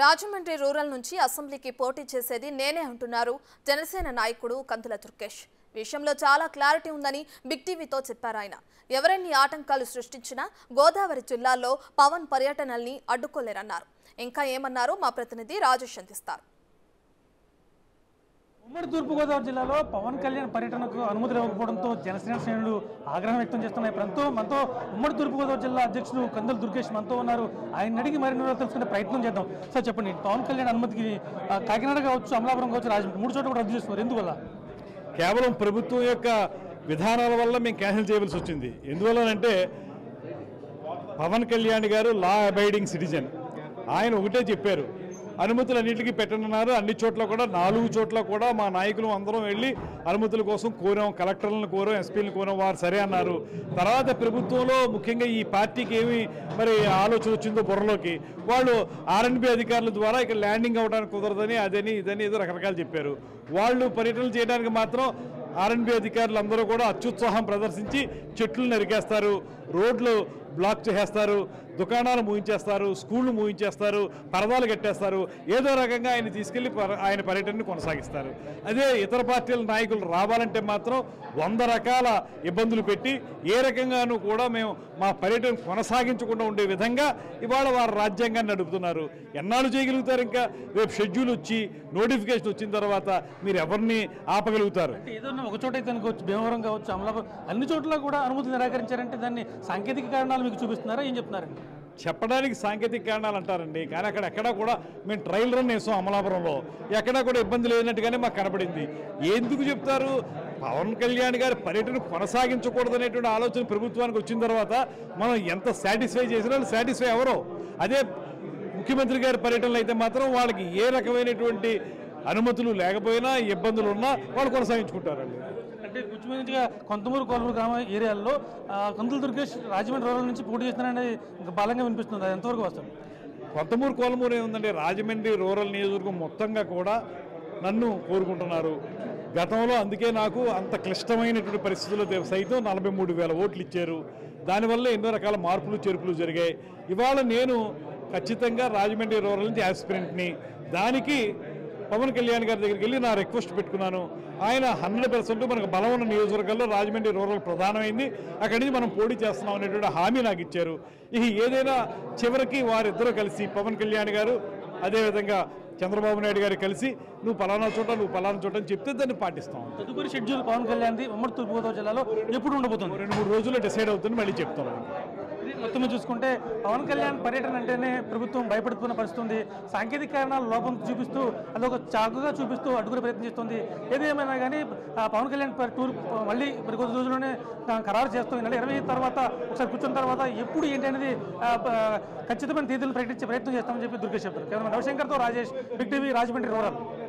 Rajahmundry rural నుంచి అసెంబ్లీకి పోటీ చేసేది నేనే అంటున్నారు జనసేన నాయకుడు కందుల దుర్గేష్ విషయంలో చాలా క్లారిటీ ఉందని బిగ్ టీవీతో చెప్పారు ఆయన ఎవరెన్ని ఆటంకాలు సృష్టించినా గోదావరి జిల్లాలో పవన్ పర్యటనల్ని అడ్డుకోలేరన్నారు ఇంకా ఏమన్నారో మా ప్రతినిధి రాజేష్ అందిస్తారు ఉమ్మడి తూర్పుగోదావరి జిల్లాలో పవన్ కళ్యాణ్ పర్యటనకు అనుమతులు ఇవ్వకపోవడంతో జనసేన శ్రేణులు ఆగ్రహం వ్యక్తం చేస్తున్నాయి మనతో మనతో ఉమ్మడి తూర్పుగోదావరి జిల్లా అధ్యక్షులు కందుల దుర్గేష్ మనతో ఉన్నారు ఆయన అడిగి మరిన్ని వివరాలు తెలుసుకునే ప్రయత్నం చేద్దాం సార్ చెప్పండి పవన్ కళ్యాణ్ అనుమతికి ఆ, కాకినాడ కావచ్చు అమలాపురం కావచ్చు రాజమండ్రి మూడు చోట్ల కూడా రద్దు చేస్తున్నారు ఎందువల్ల కేవలం ప్రభుత్వం యొక్క విధానాల వల్ల మేము క్యాన్సిల్ చేయవలసి వచ్చింది ఎందువల్లనంటే పవన్ కళ్యాణ్ గారు లా అబైడింగ్ సిటిజన్ ఆయన ఒకటే చెప్పారు అనుమతులు అన్నింటికి పెట్టనున్నారు అన్ని చోట్ల కూడా నాలుగు చోట్ల కూడా మా నాయకులు అందరం వెళ్ళి అనుమతుల కోసం కోరాం కలెక్టర్లను కోరాం ఎస్పీలను కోరాం వారు సరే అన్నారు తర్వాత ప్రభుత్వంలో ముఖ్యంగా ఈ పార్టీకి ఏమి మరి ఆలోచన వచ్చిందో బుర్రలోకి వాళ్ళు ఆర్ఎన్బి అధికారుల ద్వారా ఇక్కడ ల్యాండింగ్ అవ్వడానికి కుదరదని అదని ఇదని ఏదో రకరకాలు చెప్పారు వాళ్ళు పర్యటనలు చేయడానికి మాత్రం ఆర్ఎన్బి అధికారులు అందరూ కూడా అత్యుత్సాహం ప్రదర్శించి చెట్లు నరికేస్తారు రోడ్లు బ్లాక్ చేసేస్తారు దుకాణాలు మూయించేస్తారు స్కూళ్ళు మూయించేస్తారు పరదాలు కట్టేస్తారు ఏదో రకంగా ఆయన తీసుకెళ్లి పర- ఆయన పర్యటనని కొనసాగిస్తారు అదే ఇతర పార్టీల నాయకులు రావాలంటే మాత్రం వంద రకాల ఇబ్బందులు పెట్టి ఏ రకంగానూ కూడా మేము మా పర్యటన కొనసాగించకుండా ఉండే విధంగా ఇవాళ వారు రాజ్యాంగాన్ని నడుపుతున్నారు ఎన్నాళ్ళు చేయగలుగుతారు ఇంకా రేపు షెడ్యూల్ వచ్చి నోటిఫికేషన్ వచ్చిన తర్వాత మీరు ఎవరిని ఆపగలుగుతారు ఏదైనా ఒక చోట అయితే కావచ్చు భీమవరం కావచ్చు అమలాపురం అన్ని చోట్ల కూడా అనుమతులు నిరాకరించారంటే దాన్ని సాంకేతిక కారణాలు మీకు చూపిస్తున్నారా ఏం చెప్తున్నారండి చెప్పడానికి సాంకేతిక కారణాలు అంటారండి కానీ అక్కడ ఎక్కడా కూడా మేము ట్రయల్ రన్ వేసాం అమలాపురంలో ఎక్కడా కూడా ఇబ్బంది లేనట్టుగానే మాకు కనబడింది ఎందుకు చెప్తారు పవన్ కళ్యాణ్ గారి పర్యటన కొనసాగించకూడదనేటువంటి ఆలోచన ప్రభుత్వానికి వచ్చిన తర్వాత మనం ఎంత సాటిస్ఫై చేసినా సాటిస్ఫై ఎవరో అదే ముఖ్యమంత్రి గారి పర్యటనలు అయితే మాత్రం వాళ్ళకి ఏ రకమైనటువంటి అనుమతులు లేకపోయినా ఇబ్బందులు ఉన్నా వాళ్ళు కొనసాగించుకుంటారండి అంటే గుచ్చిమంచిగా కొంతమూరు కోలూరు గ్రామ ఏరియాల్లో ఆ, కందుల దుర్గేష్ రాజమండ్రి రూరల్ నుంచి పోటీ చేస్తున్నారనేది ఇంకా బలంగా వినిపిస్తుంది అది ఎంతవరకు వస్తుంది కొత్తమూరు కోలమూరు ఏముందండి రాజమండ్రి రూరల్ నియోజకవర్గం మొత్తంగా కూడా నన్ను కోరుకుంటున్నారు గతంలో అందుకే నాకు అంత క్లిష్టమైనటువంటి పరిస్థితుల్లో దే- సైతం నలభై మూడు వేల ఓట్లు ఇచ్చారు దానివల్ల ఎన్నో రకాల మార్పులు చేర్పులు జరిగాయి ఇవాళ నేను ఖచ్చితంగా రాజమండ్రి రూరల్ నుంచి యాస్పిరెంట్ని దానికి పవన్ కళ్యాణ్ గారి దగ్గరికి వెళ్ళి నా రిక్వెస్ట్ పెట్టుకున్నాను ఆయన హండ్రెడ్ పర్సెంట్ మనకు బలం ఉన్న నియోజకవర్గాల్లో రాజమండ్రి రూరల్ ప్రధానమైంది అక్కడి నుంచి మనం పోటీ చేస్తున్నాం అనేటువంటి హామీ నాకు ఇచ్చారు ఇక ఏదైనా చివరికి వారిద్దరూ కలిసి పవన్ కళ్యాణ్ గారు అదేవిధంగా చంద్రబాబు నాయుడు గారు కలిసి నువ్వు పలానా చోట నువ్వు పలానా చోట అని చెప్తే దాన్ని పాటిస్తాం తదుపరి షెడ్యూల్ పవన్ కళ్యాణ్ది ఉమ్మడి తూర్పుగోదావరి జిల్లాలో ఎప్పుడు ఉండబోతుంది రెండు మూడు రోజుల్లో డిసైడ్ అవుతుంది మళ్ళీ చెప్తాను ఇది మొత్తం మీద చూసుకుంటే పవన్ కళ్యాణ్ పర్యటన అంటేనే ప్రభుత్వం భయపడుతున్న పరిస్థితి ఉంది సాంకేతిక కారణాల లోపం చూపిస్తూ అదొక చాకుగా చూపిస్తూ అడ్డుకునే ప్రయత్నం చేస్తుంది ఏదేమైనా కానీ ఆ, పవన్ కళ్యాణ్ పర్ టూర్ మళ్ళీ మరి కొద్ది రోజుల్లోనే ఆ, ఖరారు చేస్తాం ఈ నెల ఇరవై ఐదు తర్వాత ఒకసారి కూర్చున్న తర్వాత ఎప్పుడు ఏంటి అనేది ఆ, ప- ఖచ్చితమైన తేదీలు ప్రకటించే ప్రయత్నం చేస్తామని చెప్పి దుర్గేష్ చెప్పారు కేవలం రవిశంకర్తో Rajesh big TV Rajahmundry rural